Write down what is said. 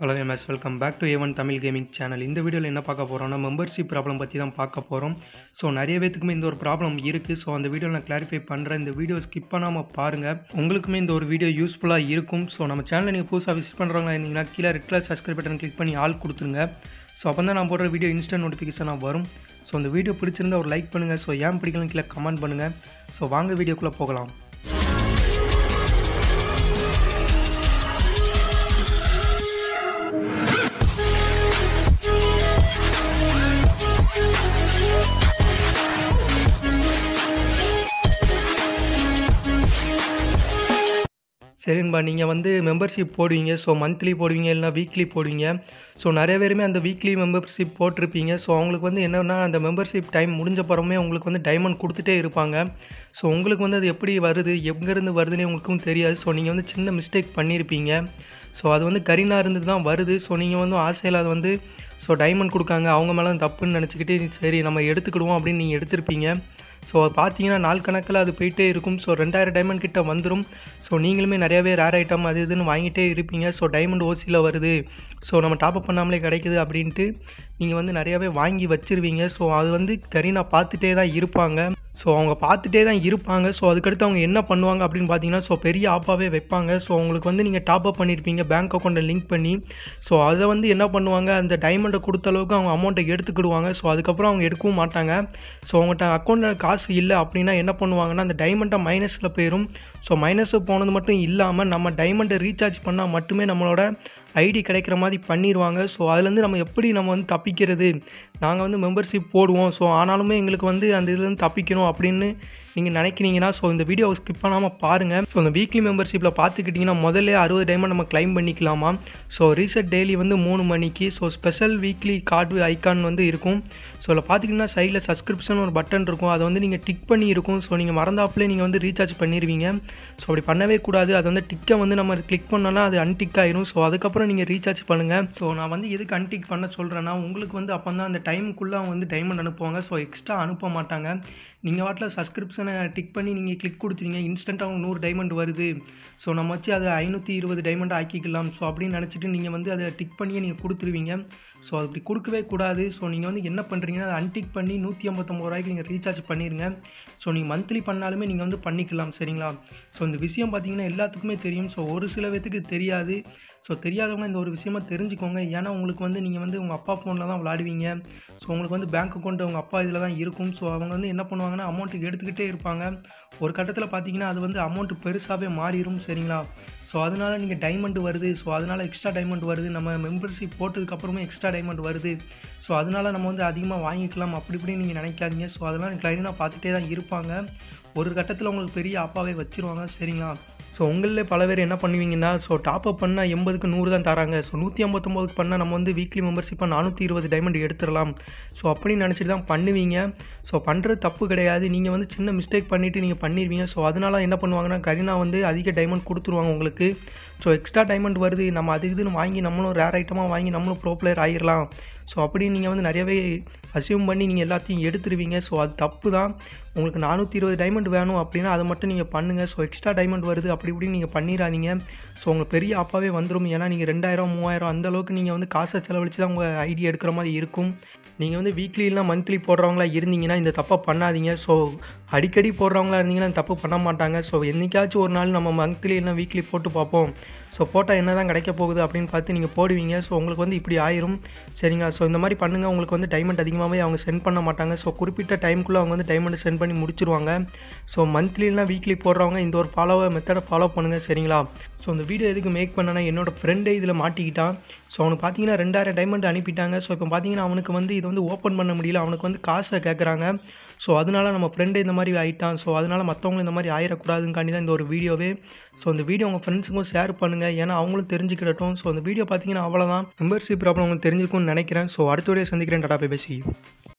hello MS welcome back to Avan Tamil gaming channel இந்த வீடியோவில் என்ன பார்க்க போகிறோம்னா மெம்பர்ஷிப் ப்ராப்ளம் பற்றி தான் பார்க்க போகிறோம் ஸோ நிறைய பேத்துக்குமே இந்த ஒரு ப்ராப்ளம் இருக்குது ஸோ அந்த வீடியோவில் நான் கிளாரிஃபை பண்ணுறேன் இந்த வீடியோ ஸ்கிப் பண்ணாமல் பாருங்கள் உங்களுக்குமே இந்த ஒரு வீடியோ யூஸ்ஃபுல்லாக இருக்கும் ஸோ நம்ம சேனலை நீங்கள் புதுசாக விசிட் பண்ணுறவங்க இருந்தீங்கன்னா கீழே red colour subscribe button click பண்ணி ஆள் கொடுத்துருங்க ஸோ அப்போ தான் நான் போடுற வீடியோ இன்ஸ்டன்ட் நோட்டிஃபிகேஷனாக வரும் ஸோ அந்த வீடியோ பிடிச்சிருந்தா ஒரு லைக் பண்ணுங்கள் ஸோ ஏன் பிடிக்கலன்னு கீழே கமெண்ட் பண்ணுங்கள் ஸோ வாங்க வீடியோக்குள்ளே போகலாம் சரின்பா நீங்கள் வந்து மெம்பர்ஷிப் போடுவீங்க ஸோ மந்த்லி போடுவீங்க இல்லைனா வீக்லி போடுவீங்க ஸோ நிறைய பேருமே அந்த வீக்லி மெம்பர்ஷிப் போட்டிருப்பீங்க ஸோ அவங்களுக்கு வந்து என்னென்னா அந்த மெம்பர்ஷிப் டைம் முடிஞ்ச பிறமே உங்களுக்கு வந்து டைமண்ட் கொடுத்துட்டே இருப்பாங்க ஸோ உங்களுக்கு வந்து அது எப்படி வருது எங்கேருந்து வருதுன்னு உங்களுக்கும் தெரியாது ஸோ நீங்கள் வந்து சின்ன மிஸ்டேக் பண்ணியிருப்பீங்க ஸோ அது வந்து கரீனா இருந்து தான் வருது ஸோ நீங்கள் வந்து ஆசையில் அது வந்து ஸோ டைமண்ட் கொடுக்காங்க அவங்க மேலே தப்புன்னு நினச்சிக்கிட்டு சரி நம்ம எடுத்துக்கிடுவோம் அப்படின்னு நீங்கள் எடுத்திருப்பீங்க ஸோ பார்த்தீங்கன்னா நாள் கணக்கில் அது போயிட்டே இருக்கும் ஸோ ரெண்டாயிரம் டைமண்ட் கிட்ட வந்துடும் ஸோ நீங்களுமே நிறையவே ரேர் ஐட்டம் அது இதுன்னு வாங்கிட்டே இருப்பீங்க ஸோ டைமண்ட் ஓசியில் வருது ஸோ நம்ம டாப்அப் பண்ணாமலே கிடைக்குது அப்படின்ட்டு நீங்கள் வந்து நிறையாவே வாங்கி வச்சிருவீங்க ஸோ அது வந்து கரீனா பார்த்துட்டே தான் இருப்பாங்க ஸோ அவங்க பார்த்துட்டே தான் இருப்பாங்க ஸோ அதுக்கடுத்து அவங்க என்ன பண்ணுவாங்க அப்படின்னு பார்த்தீங்கன்னா ஸோ பெரிய ஆப்பாகவே வைப்பாங்க ஸோ உங்களுக்கு வந்து நீங்கள் டாப்அப் பண்ணியிருப்பீங்க பேங்க் அக்கௌண்ட்டை லிங்க் பண்ணி ஸோ அதை வந்து என்ன பண்ணுவாங்க அந்த டைமண்டை கொடுத்த அளவுக்கு அவங்க அமௌண்ட்டை எடுத்துக்கிடுவாங்க ஸோ அதுக்கப்புறம் அவங்க எடுக்கவும் மாட்டாங்க ஸோ அவங்கள்ட்ட அக்கௌண்ட்டில் காசு இல்லை அப்படின்னா என்ன பண்ணுவாங்கன்னா அந்த டைமண்டை மைனஸில் போயிடும் ஸோ மைனஸு போனது மட்டும் இல்லாமல் நம்ம டைமண்டை ரீசார்ஜ் பண்ணால் மட்டுமே நம்மளோட ஐடி கிடைக்கிற மாதிரி பண்ணிடுவாங்க ஸோ அதுலேருந்து நம்ம எப்படி நம்ம வந்து தப்பிக்கிறது நாங்கள் வந்து மெம்பர்ஷிப் போடுவோம் ஸோ ஆனாலுமே எங்களுக்கு வந்து அந்த இதுலேருந்து தப்பிக்கணும் அப்படின்னு நீங்கள் நினைக்கிறீங்கன்னா ஸோ இந்த வீடியோவை ஸ்கிப் பண்ணாமல் பாருங்கள் ஸோ இந்த வீக்லி மெம்பர்ஷிப்பில் பார்த்துக்கிட்டிங்கன்னா முதல்ல அறுபது டைமண்ட் நம்ம கிளைம் பண்ணிக்கலாமா ஸோ ரீசெட் டெய்லி வந்து மூணு மணிக்கு so special weekly card icon வந்து இருக்கும் ஸோ அதில் பார்த்திங்கன்னா சைடில் சப்ஸ்கிரிப்ஷன் ஒரு பட்டன் இருக்கும் அதை வந்து நீங்கள் டிக் பண்ணி இருக்கும் ஸோ நீங்கள் மறந்தாப்புலே நீங்கள் வந்து ரீசார்ஜ் பண்ணிடுவீங்க ஸோ அப்படி பண்ணவே கூடாது அது வந்து டிக்கை வந்து நம்ம கிளிக் பண்ணோன்னா அது அன்டிக் ஆயிரும் ஸோ அதுக்கப்புறம் நீங்கள் ரீசார்ஜ் பண்ணுங்கள் ஸோ நான் வந்து எதுக்கு அன்டிக் பண்ண சொல்கிறேன்னா உங்களுக்கு வந்து அப்போ தான் அந்த டைமுக்குள்ளே அவங்க வந்து டைமண்ட் அனுப்புவாங்க ஸோ எக்ஸ்ட்ரா அனுப்ப மாட்டாங்க நீங்கள் வாட்டில் சப்ஸ்கிரிப்ஷனை டிக் பண்ணி நீங்கள் கிளிக் கொடுத்துருங்க இன்ஸ்டண்ட்டாக அவங்க நூறு டைமண்ட் வருது ஸோ நம்ம வச்சு அதை ஐநூற்றி இருபது டைமண்ட் ஆக்கிக்கலாம் ஸோ அப்படின்னு நினச்சிட்டு நீங்கள் வந்து அதை டிக் பண்ணியே நீங்கள் கொடுத்துருவீங்க ஸோ அது அப்படி கொடுக்கவே கூடாது ஸோ நீங்கள் வந்து என்ன பண்ணுறீங்கன்னா அதை அன்டிக் பண்ணி நூற்றி ஐம்பத்தொம்பது ரூபாய்க்கு நீங்கள் ரீசார்ஜ் பண்ணிடுங்க ஸோ நீங்கள் மந்த்லி பண்ணாலுமே நீங்கள் வந்து பண்ணிக்கலாம் சரிங்களா ஸோ இந்த விஷயம் பார்த்தீங்கன்னா எல்லாத்துக்குமே தெரியும் ஸோ ஒரு சில பேத்துக்கு தெரியாது ஸோ தெரியாதவங்க இந்த ஒரு விஷயமா தெரிஞ்சுக்கோங்க ஏன்னா உங்களுக்கு வந்து நீங்கள் வந்து உங்கள் அப்பா ஃபோனில் தான் விளாடுவீங்க ஸோ உங்களுக்கு வந்து பேங்க் அக்கௌண்ட் உங்கள் அப்பா இதில் தான் இருக்கும் ஸோ அவங்க வந்து என்ன பண்ணுவாங்கன்னா அமௌண்ட்டு எடுத்துக்கிட்டே இருப்பாங்க ஒரு கட்டத்தில் பார்த்தீங்கன்னா அது வந்து அமௌண்ட் பெருசாகவே மாறிடும் சரிங்களா ஸோ அதனால் நீங்கள் டைமண்ட் வருது ஸோ அதனால் எக்ஸ்ட்ரா டைமண்ட் வருது நம்ம மெம்பர்ஷிப் போட்டதுக்கப்புறமே எக்ஸ்ட்ரா டைமண்ட் வருது ஸோ அதனால் நம்ம வந்து அதிகமாக வாங்கிக்கலாம் அப்படி இப்படி நீங்கள் நினைக்காதீங்க ஸோ அதெல்லாம் கிளைனாக பார்த்துட்டே தான் இருப்பாங்க ஒரு கட்டத்தில் உங்களுக்கு பெரிய அப்பாவே வச்சுருவாங்க சரிங்களா ஸோ உங்களில் பல பேர் என்ன பண்ணுவீங்கன்னா ஸோ டாப் அப் பண்ணால் எண்பதுக்கு நூறு தான் தராங்க ஸோ நூற்றி ஐம்பத்தொம்போதுக்கு பண்ணால் நம்ம வந்து வீக்லி மெம்பர்ஷிப்பாக நானூற்றி இருபது டைமண்ட் எடுத்துடலாம் ஸோ அப்படின்னு நினச்சிட்டு தான் பண்ணுவீங்க ஸோ பண்ணுறது தப்பு கிடையாது நீங்கள் வந்து சின்ன மிஸ்டேக் பண்ணிவிட்டு நீங்கள் பண்ணிடுவீங்க ஸோ அதனால் என்ன பண்ணுவாங்கன்னா கரீனா வந்து அதிக டைமண்ட் கொடுத்துருவாங்க உங்களுக்கு ஸோ எக்ஸ்ட்ரா டைமண்ட் வருது நம்ம அது இதுன்னு வாங்கி நம்மளும் ரேர் ஐட்டமாக வாங்கி நம்மளும் ப்ரோ பிளேயர் ஆகிடலாம் ஸோ அப்படி நீங்கள் வந்து நிறையவே அசியூம் பண்ணி நீங்கள் எல்லாத்தையும் எடுத்துருவீங்க ஸோ அது தப்பு தான் உங்களுக்கு நானூற்றி இருபது டைமண்ட் வேணும் அப்படின்னா அதை மட்டும் நீங்கள் பண்ணுங்கள் ஸோ எக்ஸ்ட்ரா டைமண்ட் வருது அப்படி இப்படி நீங்கள் பண்ணிடாதீங்க ஸோ உங்கள் பெரிய அப்பாவே வந்துடும் ஏன்னா நீங்கள் ரெண்டாயிரம் மூவாயிரம் அந்த அளவுக்கு நீங்கள் வந்து காசை செலவழித்து தான் உங்கள் ஐடி எடுக்கிற மாதிரி இருக்கும் நீங்கள் வந்து வீக்லி இல்லை மந்த்லி போடுறவங்களா இருந்தீங்கன்னா இந்த தப்பை பண்ணாதீங்க ஸோ அடிக்கடி போடுறவங்களா இருந்தீங்கன்னா தப்பு பண்ண மாட்டாங்க ஸோ என்றைக்காச்சும் ஒரு நாள் நம்ம மந்த்லி இல்லை வீக்லி போட்டு பார்ப்போம் ஸோ போட்டால் என்ன தான் கிடைக்க போகுது அப்படின்னு பார்த்து நீங்கள் போடுவீங்க ஸோ உங்களுக்கு வந்து இப்படி ஆயிரும் சரிங்களா ஸோ இந்த மாதிரி பண்ணுங்கள் உங்களுக்கு வந்து டைமண்ட் அதிகமாகவே அவங்க சென்ட் பண்ண மாட்டாங்க ஸோ குறிப்பிட்ட டைமுக்குள்ளே அவங்க வந்து டைமண்ட் சென்ட் பண்ணி முடிச்சிருவாங்க ஸோ மந்த்லினா வீக்லி போடுறவங்க இந்த ஒரு ஃபாலோவை மெத்தடை ஃபாலோ பண்ணுங்கள் சரிங்களா ஸோ இந்த வீடியோ எதுக்கு மேக் பண்ணனா என்னோடய ஃப்ரெண்டே இதில் மாட்டிக்கிட்டான் ஸோ அவனுக்கு பார்த்தீங்கன்னா ரெண்டாயிரம் டைமண்ட் அனுப்பிட்டாங்க ஸோ இப்போ பார்த்தீங்கன்னா அவனுக்கு வந்து இது வந்து ஓப்பன் பண்ண முடியல அவனுக்கு வந்து காசை கேட்குறாங்க ஸோ அதனால நம்ம ஃப்ரெண்டு இந்த மாதிரி ஆகிட்டான் ஸோ அதனால் மற்றவங்களும் இந்த மாதிரி ஆயிடக்கூடாதுங்காண்டி தான் இந்த ஒரு வீடியோவே ஸோ இந்த வீடியோ உங்கள் ஃப்ரெண்ட்ஸுக்கும் ஷேர் பண்ணுங்கள் ஏன்னா அவங்களும் தெரிஞ்சுக்கிடட்டும் ஸோ அந்த வீடியோ பார்த்தீங்கன்னா அவ்வளோதான் மெம்பர்ஷிப் ப்ராப்ளம் உங்களுக்கு தெரிஞ்சிருக்கும்னு நினைக்கிறேன் ஸோ அடுத்த வீடியோ சந்திக்கிறேன் டாடா பேசி